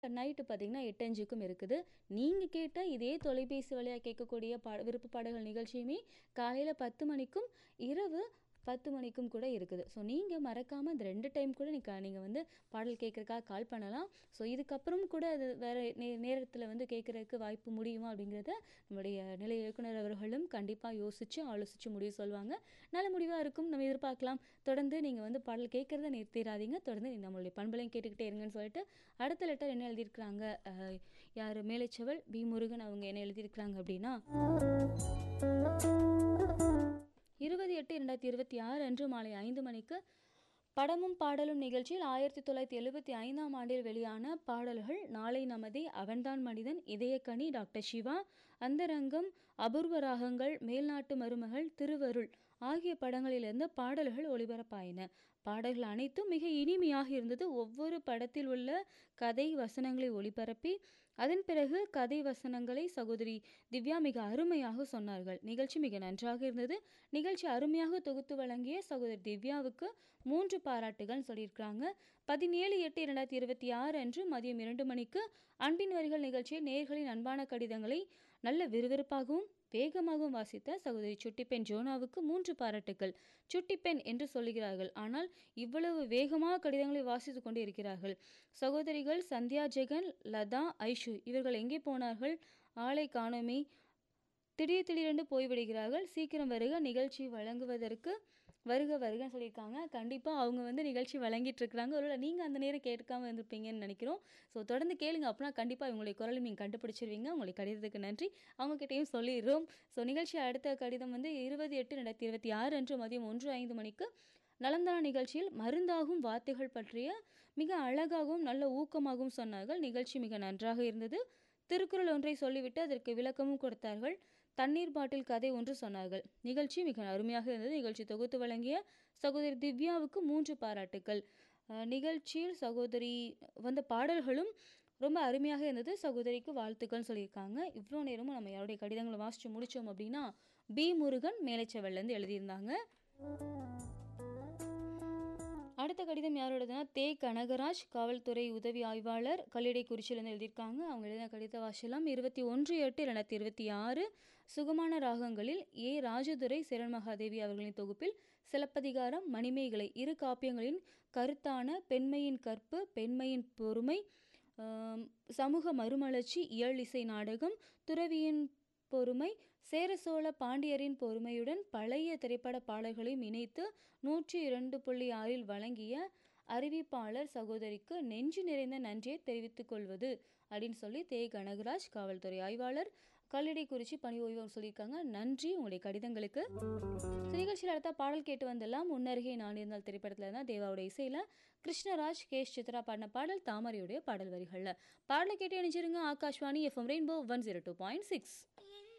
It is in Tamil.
நைட்டு பார்த்தீங்கன்னா 8:05க்கும் இருக்குது. நீங்க கேட்ட இதே தொலைபேசி வழியா கேட்கக்கூடிய பாட விருப்ப பாடல்கள் நிகழ்ச்சியுமே காலையில 10 மணிக்கும், இரவு 10 மணிக்கும் கூட இருக்குது. ஸோ நீங்க மறக்காம இந்த 2 டைம் கூட நீங்க நீங்க வந்து பாடல் கேட்கறதுக்காக கால் பண்ணலாம். ஸோ இதுக்கப்புறம் கூட அது வேற நே நேரத்தில வந்து கேட்கறதுக்கு வாய்ப்பு முடியுமா அப்படிங்கிறத நம்முடைய நிலைய இயக்குனர் அவர்களும் கண்டிப்பா யோசிச்சு, ஆலோசிச்சு முடிவு சொல்லுவாங்க. நல்ல முடிவா இருக்கும். நம்ம எதிர்பார்க்கலாம். தொடர்ந்து நீங்க வந்து பாடல் கேட்கறத நிறுத்திறாதீங்க. தொடர்ந்து நம்மளுடைய பண்பலையும் கேட்டுக்கிட்டே இருங்கன்னு சொல்லிட்டு, அடுத்த லெட்டர் என்ன எழுதியிருக்கிறாங்க, அ யாரு மேலைச்செவல் பி. முருகன் அவங்க என்ன எழுதியிருக்கிறாங்க அப்படின்னா 20/8/2026 அன்று மாலை 5 மணிக்கு படமும் பாடலும் நிகழ்ச்சியில் 1975ஆம் ஆண்டில் வெளியான பாடல்கள் நாளை நமதே, அவன்தான் மனிதன், இதயக்கனி, டாக்டர் சிவா, அந்தரங்கம், அபூர்வ ராகங்கள், மேல்நாட்டு மருமகள், திருவருள் ஆகிய படங்களிலிருந்து பாடல்கள் ஒளிபரப்பாயின. பாடல்கள் அனைத்தும் மிக இனிமையாக இருந்தது. ஒவ்வொரு படத்தில் உள்ள கதை, வசனங்களை ஒளிபரப்பி, அதன் பிறகு கதை, வசனங்களை சகோதரி திவ்யா மிக அருமையாக சொன்னார்கள். நிகழ்ச்சி மிக நன்றாக இருந்தது. நிகழ்ச்சி அருமையாக தொகுத்து வழங்கிய சகோதரி திவ்யாவுக்கு 3 பாராட்டுகள்னு சொல்லியிருக்கிறாங்க. 17/8/2026 அன்று மதியம் 2 மணிக்கு அன்பின் வரிகள் நிகழ்ச்சியில் நேயர்களின் அன்பான கடிதங்களை நல்ல விறுவிறுப்பாகவும், வேகமாகவும் வாசித்த சகோதரி சுட்டிப்பெண் ஜோனாவுக்கு 3 பாராட்டுக்கள். சுட்டிப்பெண் என்று சொல்லுகிறார்கள். ஆனால் இவ்வளவு வேகமாக கடிதங்களை வாசித்துக் கொண்டு இருக்கிறார்கள். சகோதரிகள் சந்தியா ஜெகன், லதா, ஐஷு இவர்கள் எங்கே போனார்கள்? ஆளை காணோமே! திடீர் திடீரென்று போய்விடுகிறார்கள். சீக்கிரம் வருக. நிகழ்ச்சி வழங்குவதற்கு வருக வருகன்னு சொல்லியிருக்காங்க. கண்டிப்பா அவங்க வந்து நிகழ்ச்சி வழங்கிட்டு இருக்கிறாங்க. ஒருவேளை நீங்க அந்த நேரம் கேட்காம இருந்திருப்பீங்கன்னு நினைக்கிறோம். ஸோ தொடர்ந்து கேளுங்க. அப்பனா கண்டிப்பா இவங்களுடைய குரலையும் நீங்க கண்டுபிடிச்சிருவீங்க. உங்களுடைய கடிதத்துக்கு நன்றி. அவங்க கிட்டயும் சொல்லிடுறோம். ஸோ நிகழ்ச்சி அடுத்த கடிதம் வந்து 20/8/2026 அன்று மதியம் 1:05 மணிக்கு நலம்தானா நிகழ்ச்சியில் மருந்தாகும் வார்த்தைகள் பற்றிய மிக அழகாகவும், நல்ல ஊக்கமாகவும் சொன்னார்கள். நிகழ்ச்சி மிக நன்றாக இருந்தது. திருக்குறள் ஒன்றை சொல்லிவிட்டு அதற்கு விளக்கமும் கொடுத்தார்கள். தண்ணீர் பாட்டில் கதை ஒன்று சொன்னார்கள். நிகழ்ச்சி மிக அருமையாக இருந்தது. நிகழ்ச்சி தொகுத்து வழங்கிய சகோதரி திவ்யாவுக்கு 3 பாராட்டுக்கள். அ நிகழ்ச்சியில் சகோதரி வந்த பாடல்களும் ரொம்ப அருமையாக இருந்தது. சகோதரிக்கு வாழ்த்துக்கள்னு சொல்லியிருக்காங்க. இவ்ளோ நேரமும் நம்ம யாருடைய கடிதங்கள வாசிச்சு முடிச்சோம் அப்படின்னா, பி. முருகன் மேலைச்செவல்லேருந்து எழுதியிருந்தாங்க. அடுத்த கடிதம் யாரோடதுன்னா, தே. கனகராஜ் காவல்துறை உதவி ஆய்வாளர் கல்லிடைக்குறிச்சியிலேருந்து எழுதியிருக்காங்க. அவங்க எழுதின கடிதத்த வாசிக்கலாம். 21/8/2026 சுகமான ராகங்களில் ஏ. ராஜதுரை சரண்மகாதேவி அவர்களின் தொகுப்பில் சிலப்பதிகாரம், மணிமேகலை இரு காப்பியங்களின் கருத்தான பெண்மையின் கற்பு, பெண்மையின் பொறுமை, அ சமூக மறுமலர்ச்சி, இயல் இசை நாடகம், துறவியின் பொறுமை, சேர சோழ பாண்டியரின் பொறுமையுடன் பழைய திரைப்பட பாடல்களையும் இணைத்து 102.6ல் வழங்கிய அறிவிப்பாளர் சகோதரிக்கு நெஞ்சு நிறைந்த நன்றியை தெரிவித்துக் கொள்வது அப்படின்னு சொல்லி தே. கனகராஜ் காவல்துறை ஆய்வாளர் கல்லிடைக்குறிச்சி பணி ஓய்வு சொல்லியிருக்காங்க. நன்றி உங்களுடைய கடிதங்களுக்கு. ஸோ நிகழ்ச்சியில் அடுத்த பாடல் கேட்டு வந்துடலாம். முன்னருகே நான் இருந்தால் திரைப்படத்துல இருந்தா தேவாவோட இசையில கிருஷ்ணராஜ், கே. எஸ். சித்ரா பாடின பாடல் தாமரையுடைய பாடல் வரிகள்ல. பாடலை கேட்டு இணைஞ்சிருங்க. Akashvani FM rainbow 102.6